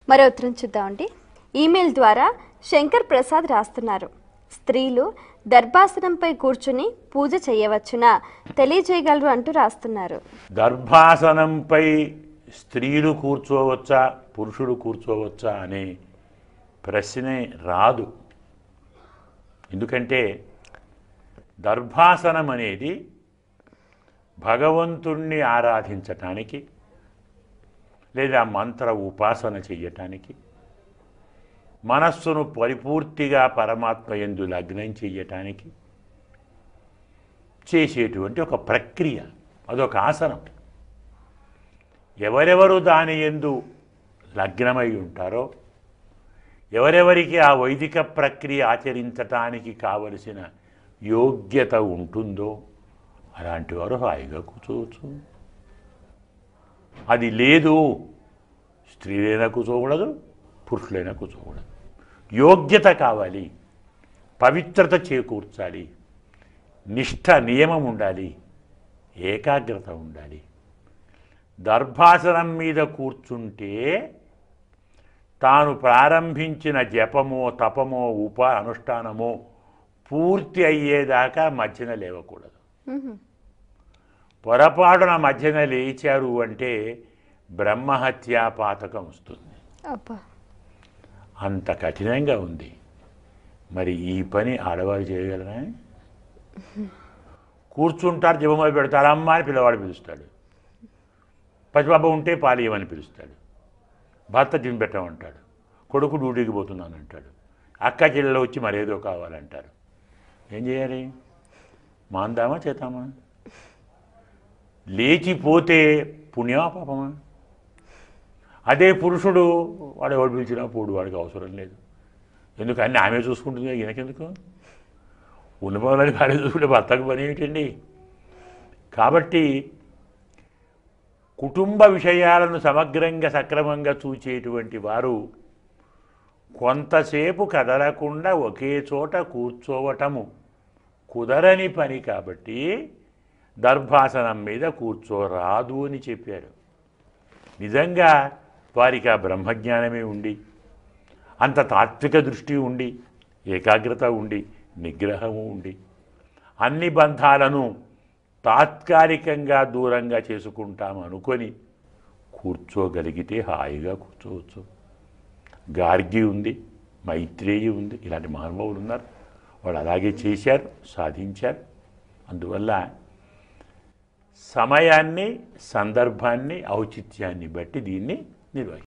మరో ఉత్తరం చూద్దామండి ఈమెయిల్ ద్వారా శంకర్ ప్రసాద్ రాస్తున్నారు స్త్రీలు దర్భాసనంపై కూర్చుని పూజ చేయవచ్చునా తెలియజేయగలరు అంటూ రాస్తున్నారు దర్భాసనంపై స్త్రీలు కూర్చోవచ్చా పురుషుడు కూర్చోవచ్చా అనే ప్రశ్నే రాదు ఎందుకంటే దర్భాసనం అనేది భగవంతుణ్ణి ఆరాధించటానికి లేదా మంత్ర ఉపాసన చెయ్యటానికి మనస్సును పరిపూర్తిగా పరమాత్మ ఎందు లగ్నం చెయ్యటానికి చేసేటువంటి ఒక ప్రక్రియ అదొక ఆసనం ఎవరెవరు దాని ఎందు లగ్నమై ఉంటారో ఎవరెవరికి ఆ వైదిక ప్రక్రియ ఆచరించటానికి కావలసిన యోగ్యత ఉంటుందో అలాంటి వారు హాయిగా కూర్చోవచ్చు అది లేదు స్త్రీలైనా కూర్చోకూడదు పురుషులైనా కూర్చోకూడదు యోగ్యత కావాలి పవిత్రత చేకూర్చాలి నిష్ఠ నియమం ఉండాలి ఏకాగ్రత ఉండాలి దర్భాసనం మీద కూర్చుంటే తాను ప్రారంభించిన జపమో తపమో ఉప అనుష్ఠానమో పూర్తి అయ్యేదాకా మధ్యన లేవకూడదు మ్మ్. పొరపాటున మధ్యన లేచారు అంటే బ్రహ్మహత్యా పాతకం వస్తుంది అబ్బా అంత కఠినంగా ఉంది మరి ఈ పని ఆడవారు చేయగలరా కూర్చుంటారు జపమై పెడతారు అమ్మ అని పిల్లవాడు పిలుస్తాడు పసిబాబు ఉంటే పాలియమని పిలుస్తాడు భర్త తినిపెట్టమంటాడు కొడుకు డ్యూటీకి పోతున్నాను అంటాడు అక్క చెల్లెలు వచ్చి మరేదో కావాలంటారు ఏం చేయాలి మాందామా చేతామా లేచిపోతే పుణ్యమా పాపమా అదే పురుషుడు వాడు ఎవడు పిలిచినా పోడు వాడికి అవసరం లేదు ఎందుకు అన్నీ ఆమె చూసుకుంటుంది ఈయనకెందుకు ఉన్న పనులని భార్య చూసుకుంటే భర్తకు పని ఏమిటండి కాబట్టి కుటుంబ విషయాలను సమగ్రంగా సక్రమంగా చూచేటువంటి వారు కొంతసేపు కదలకుండా ఒకే చోట కూర్చోవటము కుదరని పని కాబట్టి దర్భాసనం మీద కూర్చోరాదు అని చెప్పారు నిజంగా వారికి ఆ బ్రహ్మజ్ఞానమే ఉండి అంత తాత్విక దృష్టి ఉండి ఏకాగ్రత ఉండి నిగ్రహము ఉండి అన్ని బంధాలను తాత్కాలికంగా దూరంగా చేసుకుంటాం అనుకొని కూర్చోగలిగితే హాయిగా కూర్చోవచ్చు గార్గి ఉంది మైత్రేయి ఉంది ఇలాంటి మహానుభావులు ఉన్నారు వాళ్ళు అలాగే చేశారు సాధించారు అందువల్ల సమయాన్ని సందర్భాన్ని ఔచిత్యాన్ని బట్టి దీన్ని నిర్వహించారు